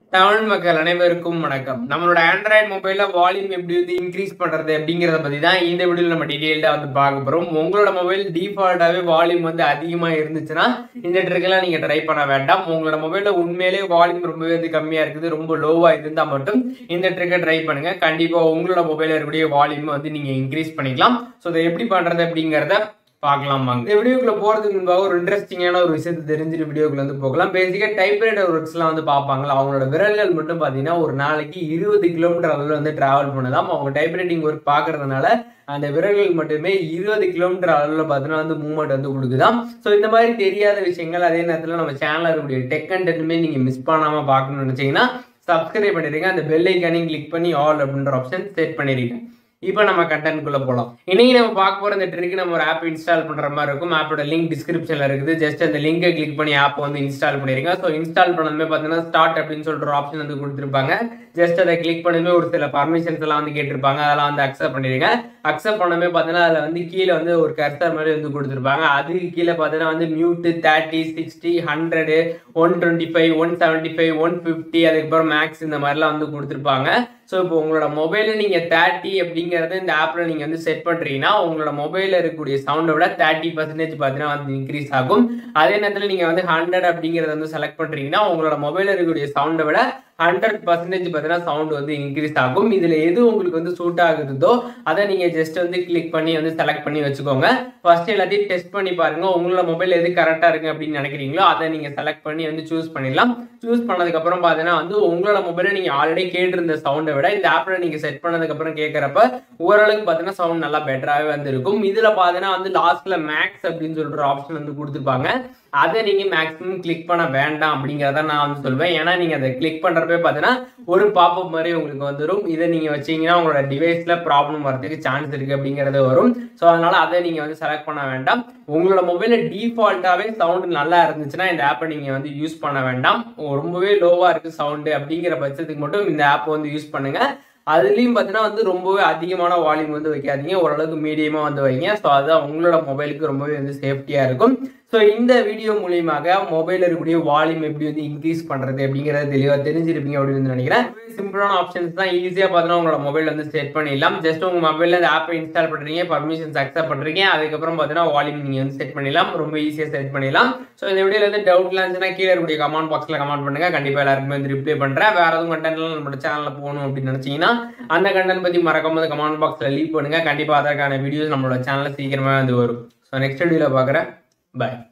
தமிழ் மக்கள் அனைவருக்கும் வணக்கம் நம்மளோட ஆண்ட்ராய்டு மொபைல்ல வால்யூம் எப்படி வந்து இன்க்ரீஸ் பண்றது அப்படிங்கறத பத்தி தான் இந்த வீடியோல நம்ம டீடைல்டா வந்து பார்க்க போறோம் உங்களோட மொபைல் டிஃபால்ட்டாவே வால்யூம் வந்து அதிகமா இருந்துச்சுன்னா இந்த ட்ரிக்கெல்லாம் நீங்க ட்ரை பண்ண வேண்டாம் உங்களோட மொபைல்ல உண்மையிலேயே வால்யூம் ரொம்பவே வந்து கம்மியா இருக்குது ரொம்ப லோவா இருந்தா மட்டும் இந்த ட்ரிக்கை ட்ரை பண்ணுங்க கண்டிப்பா உங்களோட மொபைல்ல இருக்கக்கூடிய வால்யூம் வந்து நீங்க இன்க்ரீஸ் பண்ணிக்கலாம் ஸோ இதை எப்படி பண்றது அப்படிங்கறத பார்க்கலாம் வாங்க இந்த வீடியோக்குள்ள போறதுக்கு முன்பாக ஒரு இன்ட்ரெஸ்டிங்கான ஒரு விஷயத்தை தெரிஞ்சுட்டு வீடியோக்குள்ள வந்து போகலாம் பேசிக்கா டைப்ரைட்டர் ஒர்க்ஸ்லாம் வந்து பார்ப்பாங்களா அவங்களோட விரல்கள் மட்டும் பார்த்தீங்கன்னா ஒரு நாளைக்கு இருபது கிலோமீட்டர் அளவில் வந்து டிராவல் பண்ணுதாம் அவங்க டைப்ரைட்டிங் ஒர்க் பார்க்கறதுனால அந்த விரல்கள் மட்டுமே இருபது கிலோமீட்டர் அளவில் பார்த்தீங்கன்னா வந்து மூவ்மெண்ட் வந்து கொடுக்குதாம் ஸோ இந்த மாதிரி தெரியாத விஷயங்கள் அதே நேரத்தில் நம்ம சேனலில் இருக்கக்கூடிய டெக் கண்டென்ட்டுமே நீங்கள் மிஸ் பண்ணாமல் பார்க்கணும்னு நினச்சிங்கன்னா சப்ஸ்கிரைப் பண்ணிடுங்க அந்த பெல் ஐக்கானையும் கிளிக் பண்ணி ஆல் அப்படின்ற ஆப்ஷன் செட் பண்ணிடுங்க இப்போ நம்ம கண்டென்ட்குள்ள போகலாம் இன்னைக்கு நம்ம பார்க்க போற இந்த ட்ரிக்கு நம்ம ஒரு ஆப் இன்ஸ்டால் பண்ற மாதிரி இருக்கும் ஆப்போட லிங்க் டிஸ்கிரிப்ஷன்ல இருக்குது ஜஸ்ட் அந்த லிங்கை கிளிக் பண்ணி ஆப் வந்து இன்ஸ்டால் பண்ணிருங்க ஸோ இன்ஸ்டால் பண்ணதுமே பார்த்தீங்கன்னா ஸ்டார்ட் அப்படின்னு சொல்லிட்டு ஒரு ஆப்ஷன் வந்து கொடுத்துருப்பாங்க ஜஸ்ட் அதை கிளிக் பண்ணதுமே ஒரு சில பர்மிஷன்ஸ் எல்லாம் வந்து கேட்டிருப்பாங்க அதெல்லாம் வந்து அக்செப்ட் பண்ணிடுங்க அக்செப்ட் பண்ணவே பார்த்தீங்கன்னா அதில் வந்து கீழே வந்து ஒரு கர்சர் மாதிரி வந்து கொடுத்துருப்பாங்க அதுக்கு கீழே பார்த்தீங்கன்னா வந்து mute thirty sixty hundred one twenty five one seventy five one fifty அதுக்கப்புறம் மேக்ஸ் இந்த மாதிரிலாம் வந்து கொடுத்துருப்பாங்க ஸோ இப்போ உங்களோட மொபைலில் நீங்கள் தேர்ட்டி அப்படிங்கிறது இந்த ஆப்பில் நீங்கள் வந்து செட் பண்ணுறீங்கன்னா உங்களோட மொபைலில் இருக்கக்கூடிய சவுண்டை விட தேர்ட்டி பர்சன்டேஜ் பார்த்தீங்கன்னா வந்து இன்க்ரீஸ் ஆகும் அதே நேரத்தில் நீங்கள் வந்து ஹண்ட்ரட் அப்படிங்கிறத வந்து செலக்ட் பண்ணுறீங்கன்னா உங்களோட மொபைலில் இருக்கக்கூடிய சவுண்டை விட ஹண்ட்ரட் பர்சன்டேஜ் பார்த்தீங்கன்னா சவுண்ட் வந்து இன்க்ரீஸ் ஆகும் இதில் எது உங்களுக்கு வந்து சூட் ஆகுதோ அதை நீங்கள் ஜஸ்ட் வந்து கிளிக் பண்ணி வந்து செலக்ட் பண்ணி வச்சுக்கோங்க ஃபர்ஸ்ட் எல்லாத்தையும் டெஸ்ட் பண்ணி பாருங்க உங்களோட மொபைல் எது கரெக்டாக இருக்கு அப்படின்னு நினைக்கிறீங்களோ அதை நீங்கள் செலக்ட் பண்ணி வந்து சூஸ் பண்ணிடலாம் சூஸ் பண்ணதுக்கப்புறம் பார்த்தீங்கன்னா வந்து உங்களோட மொபைலில் நீங்கள் ஆல்ரெடி கேட்டிருந்த சவுண்டை விட இந்த ஆப்பில் நீங்கள் செட் பண்ணதுக்கப்புறம் கேட்குறப்ப ஓரளவுக்கு பார்த்தீங்கன்னா சவுண்ட் நல்லா பெட்டராகவே வந்து இருக்கும் இதில் பார்த்தீங்கன்னா வந்து லாஸ்ட்டில் மேக்ஸ் அப்படின்னு சொல்லிட்டு ஒரு ஆப்ஷன் வந்து கொடுத்துருப்பாங்க அதை நீங்கள் மேக்ஸிமம் கிளிக் பண்ண வேண்டாம் அப்படிங்கிறத நான் வந்து சொல்வேன் ஏன்னா நீங்கள் அதை கிளிக் பண்ணுறப்ப பார்த்தீங்கன்னா ஒரு பாப்பப் மாதிரி உங்களுக்கு வந்துடும் இதை நீங்கள் வச்சீங்கன்னா உங்களோட டிவைஸில் ப்ராப்ளம் வரதுக்கு சான்ஸ் இருக்குது அப்படிங்கிறது வரும் ஸோ அதனால் அதை நீங்கள் வந்து செலக்ட் பண்ண வேண்டாம் உங்களோட மொபைலில் டிஃபால்ட்டாகவே சவுண்டு நல்லா இருந்துச்சுன்னா இந்த ஆப்பை நீங்கள் வந்து யூஸ் பண்ண வேண்டாம் ரொம்பவே லோவாக இருக்குது சவுண்டு அப்படிங்கிற பட்சத்துக்கு மட்டும் இந்த ஆப்பை வந்து யூஸ் பண்ணுங்கள் அதுலேயும் பார்த்தீங்கன்னா வந்து ரொம்பவே அதிகமான வால்யூம் வந்து வைக்காதீங்க ஓரளவுக்கு மீடியமாக வந்து வைங்க ஸோ அதுதான் உங்களோட மொபைலுக்கு ரொம்பவே வந்து சேஃப்டியாக இருக்கும் ஸோ இந்த வீடியோ மூலியமாக மொபைலில் இருக்கக்கூடிய வால்யூம் எப்படி வந்து இன்க்ரீஸ் பண்ணுறது அப்படிங்கிறத தெளிவாக தெரிஞ்சிருப்பீங்க அப்படின்னு வந்து நினைக்கிறேன் சிம்பிளான ஆப்ஷன்ஸ் தான் ஈஸியாக பார்த்தீங்கன்னா உங்களோட மொபைல் வந்து செட் பண்ணிடலாம் ஜஸ்ட் உங்கள் மொபைலில் இந்த ஆப்பை இன்ஸ்டால் பண்ணுறீங்க பர்மிஷன்ஸ் அக்செப்ட் பண்ணுறீங்க அதுக்கப்புறம் பார்த்தீங்கன்னா வால்யூம் நீங்கள் வந்து செட் பண்ணிடலாம் ரொம்ப ஈஸியாக செட் பண்ணிடலாம் ஸோ இந்த வீடியோவில் வந்து டவுட்லாம் இருந்துச்சுன்னா கீழே இருக்கக்கூடிய கமெண்ட் பாக்ஸில் கமெண்ட் பண்ணுங்கள் கண்டிப்பாக எல்லாருக்குமே வந்து ரிப்ளை பண்ணுறேன் வேறு எதுவும் கண்டென்ட்லாம் நம்மளோட சேனலில் போகணும் அப்படின்னு நினச்சிங்கன்னா அந்த கண்டென்ட் பற்றி மறக்காம கமெண்ட் பாக்ஸில் லீவ் பண்ணுங்கள் கண்டிப்பாக அதற்கான வீடியோஸ் நம்மளோட சேனலில் சீக்கிரமாக வந்து வரும் ஸோ நெக்ஸ்ட் வீடியோவில் பார்க்குறேன் பாய்